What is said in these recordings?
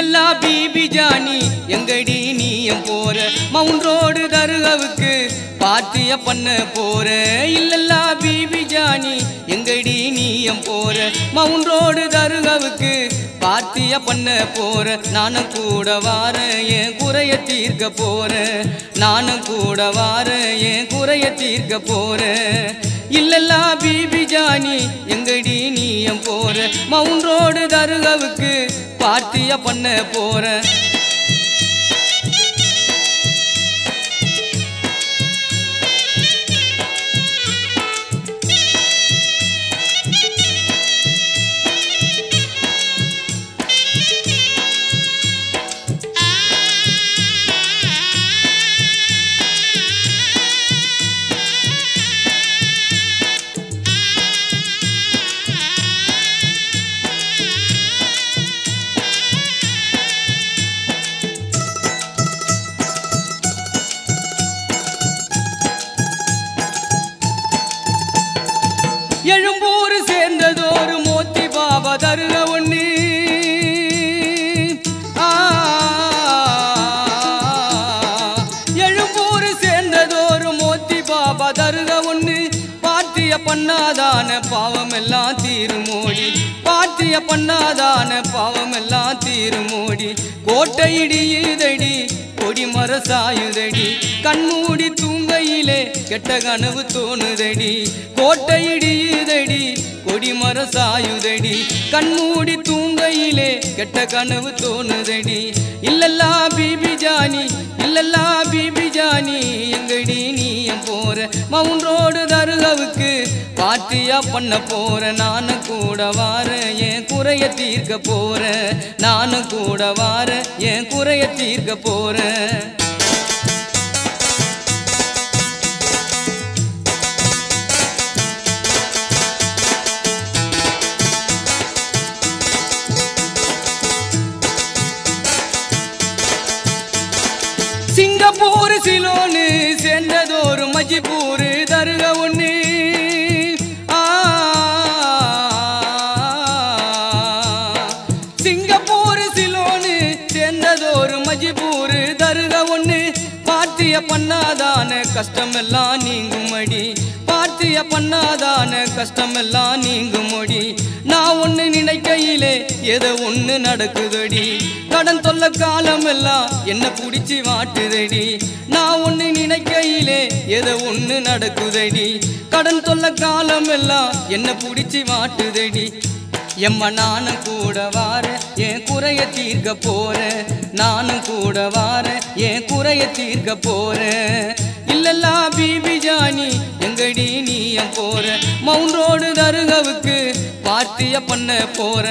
இல்லல்லா பிபி ஜானி எங்கடி நீயும் போற மவுண்ட் ரோடு தருகவுக்கு பாத்திய பண்ண போற இல்லல்லா பிபி ஜானி எங்கடி நீயும் போற மவுண்ட் ரோடு தருகவுக்கு பாத்திய பண்ண போற நானும் கூட வார என் குறைய தீர்க்க போற நானும் கூட வார என் குறைய தீர்க்க போற இல்லல்லா பிபி ஜானி எங்கடி நீயும் போற மவுண்ட் ரோடு தருகவுக்கு பார்த்திய பண்ண போற எழும்பூர் சேர்ந்ததோரு மோத்தி பாபா தருக ஒண்ணு ஆ, எழும்பூர் சேர்ந்ததோரு மோத்தி பாபா தருக ஒண்ணு பாத்திய பண்ணாதான பாவம் எல்லாம் தீருமோடி பாத்திய பண்ணாதான பாவம் எல்லாம் தீருமோடி கோட்டை இடியுதடி கொடி மர சாயுதடி கண்மூடி தூங்கையிலே கெட்ட கனவு தோணுதடி கோட்டை இடியுதடி கொடி மர சாயுதடி கண்மூடி தூங்கையிலே கெட்ட கனவு தோணுதடி இல்லல்லா பிபி ஜானி இல்லல்லா பிபி ஜானி எங்கடி நீயும் போற மவுண்ட் ரோடு தருகவுக்கு பாத்தியா பண்ண போற நானும் கூட வார என் குறைய தீர்க்க போற நானும் கூட வார என் குறைய தீர்க்க போற சிங்கப்பூர் சிலோனு சேர்ந்ததோரு மஜிப்பூர் தருக ஒண்ணு ஆ, சிங்கப்பூர் சிலோனு சேர்ந்ததோரு மஜிப்பூர் தருக ஒண்ணு பார்த்திய பண்ணாதான கஷ்டமெல்லாம் நீங்குமடி பார்த்திய பண்ணாதான கஷ்டமெல்லாம் நீங்குமடி நான் ஒண்ணு நினைக்கையிலே ஏதோ ஒண்ணு நடக்குதடி கடன் தொல்ல காலம் எல்லாம் என்ன புடிச்சு வாட்டுதடி நான் ஒண்ணு நினைக்கையிலே ஏதோ ஒண்ணு நடக்குதடி கடன் தொல்ல காலம் எல்லாம் என்ன புடிச்சு வாட்டுதடி எம்மா நானும் கூட வார என் குறைய தீர்க்க போற நானும் கூட வார என் குறைய தீர்க்க போற இல்லல்லா பிபி ஜானி எங்கடி நீயும் போற மவுண்ட் ரோடு தருகவுக்கு பார்த்திய பண்ண போற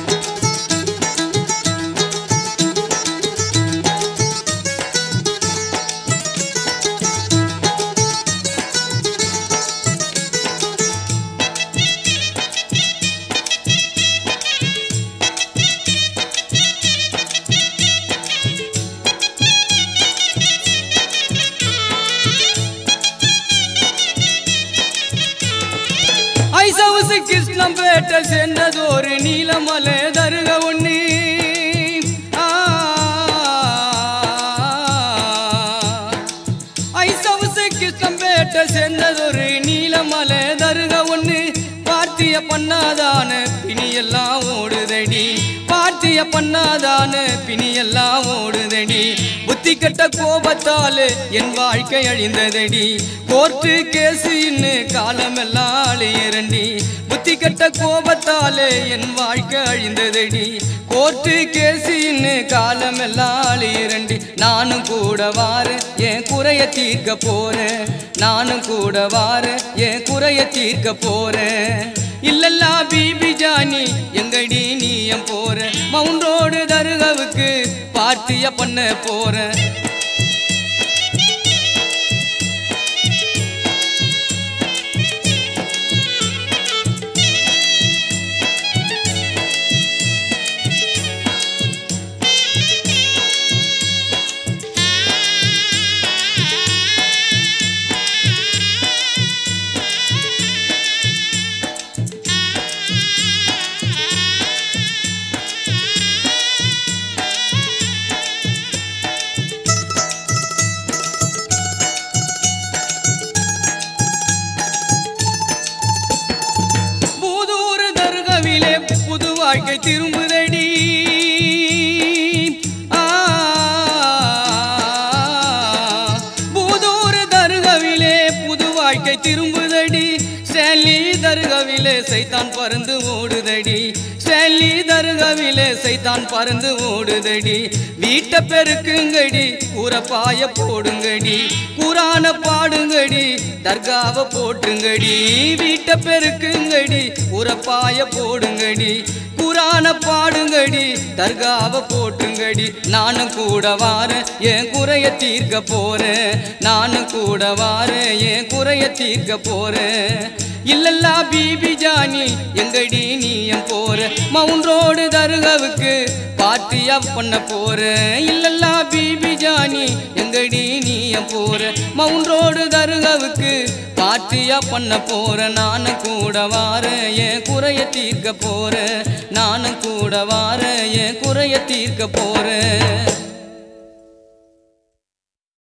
ஐசவுசு கிருஷ்ணம்பேட்டை சென்றதோரு நீலமலை தருக ஒண்ணு ஆ, ஐசவுசு கிருஷ்ணம்பேட்டை சென்றதொரு நீலமலை தருக ஒண்ணு பார்த்திய பண்ணாதான பிணியெல்லாம் ஓடுதடி பார்த்திய பண்ணாதான பிணியெல்லாம் ஓடுதடி புத்தி கெட்ட கோபத்தாலே என் வாழ்க்கை அழிந்ததடி கோர்ட்டு கேசு இன்னு காலமெல்லாம் அழியரண்டி புத்தி கெட்ட கோபத்தாலே என் வாழ்க்கை அழிந்ததடி கோர்ட்டு கேசு இன்னு காலமெல்லாம் அழியரண்டி நானும் கூட வார என் குறைய தீர்க்க போறேன் நானும் கூட வார என் குறைய தீர்க்க போறேன் இல்லல்லா பிபி ஜானி எங்கடி நீயம் போற மவுண்ட் ரோடு தருகவுக்கு பார்த்திய பண்ண போற வாழ்க்கை திரும்புதடி ஆ, பூதூர் தருகவிலே புது வாழ்க்கை திரும்புதடி ஸ்டேன்லி தருகவிலே சைத்தான் பறந்து ஓடுதடி ஸ்டேன்லி தருகவிலே சைத்தான் பறந்து ஓடுதடி வீட்டை பெருக்குங்கடி கூரப்பாய போடுங்கடி குரான பாடுங்கடி தர்காவை போட்டுங்கடி வீட்டை பெருக்குங்கடி கூரப்பாய போடுங்கடி குரான பாடுங்கடி தர்காவை போட்டுங்கடி நானும் கூட வாரேன் என் குறைய தீர்க்க போறேன் நானும் கூட வாரேன் என் குறைய தீர்க்க போறேன் இல்லல்லா பிபி ஜானி எங்கடி நீயும் போற மவுண்ட் ரோடு தருகவுக்கு பார்ட்டியா பண்ண போறேன் இல்லல்லா பிபி ஜானி எங்கடி நீயும் போற மவுண்ட் ரோடு தருகவுக்கு பார்ட்டியா பண்ண போற நானும் கூட வாரேன் என் குறைய தீர்க்க போறேன் நானும் கூட வாரேன் என் குறைய தீர்க்க போறேன்